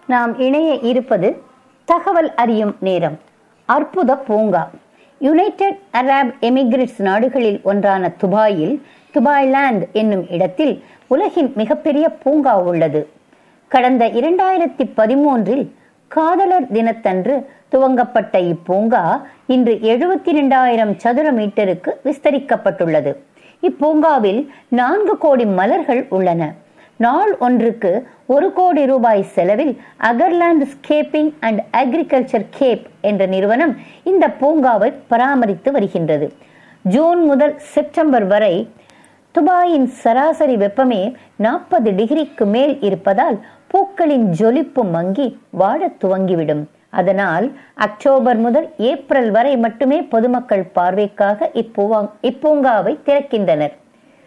நாம் இணைய இருப்பது தகவல் அறியும் நேரம் அற்புத பூங்கா யுனைடெட் அரப் எமிகிரேட்ஸ் நாடுகளில் ஒன்றான துபாயில் துபாய்லாந்து என்னும் இடத்தில் உலகின் மிகப்பெரிய பூங்கா உள்ளது கடந்த இரண்டாயிரத்தி பதிமூன்றில் காதலர் தினத்தன்று துவங்கப்பட்ட இப்பூங்கா இன்று எழுபத்தி இரண்டாயிரம் சதுர மீட்டருக்கு விஸ்தரிக்கப்பட்டுள்ளது இப்பூங்காவில் நான்கு கோடி மலர்கள் உள்ளன நாள் ஒன்றுக்கு ஒரு கோடி ரூபாய் செலவில் அகர்லாந்து ஸ்கேப்பிங் அண்ட் அக்ரிகல்ச்சர் கேப் என்ற நிறுவனம் இந்த பூங்காவை பராமரித்து வருகின்றது ஜூன் முதல் செப்டம்பர் வரை துபாயின் சராசரி வெப்பமே நாற்பது டிகிரிக்கு மேல் இருப்பதால் பூக்களின் ஜொலிப்பு மங்கி வாழத் துவங்கிவிடும் அதனால் அக்டோபர் முதல் ஏப்ரல் வரை மட்டுமே பொதுமக்கள் பார்வைக்காக இப்பூவா இப்பூங்காவை திறக்கின்றனர்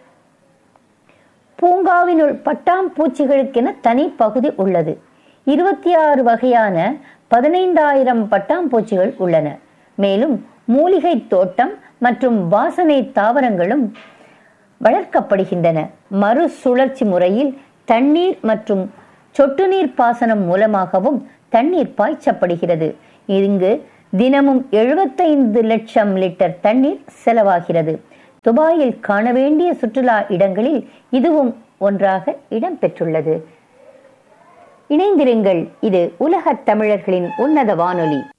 பூங்காவினுள் பட்டாம்பூச்சிகளுக்கென தனி பகுதி உள்ளது இருபத்தி ஆறு வகையான பதினைந்தாயிரம் பட்டாம்பூச்சிகள் உள்ளன மேலும் மூலிகை தோட்டம் மற்றும் வாசனை தாவரங்களும் வளர்க்கப்படுகின்றன மறுசுழற்சி முறையில் தண்ணீர் மற்றும் சொட்டு நீர் பாசனம் மூலமாகவும் தண்ணீர் பாய்ச்சப்படுகிறது இங்கு தினமும் எழுபத்தைந்து லட்சம் லிட்டர் தண்ணீர் செலவாகிறது துபாயில் காண வேண்டிய சுற்றுலா இடங்களில் இதுவும் ஒன்றாக இடம்பெற்றுள்ளது இணைந்திருங்கள் இது உலகத் தமிழர்களின் உன்னத வானொலி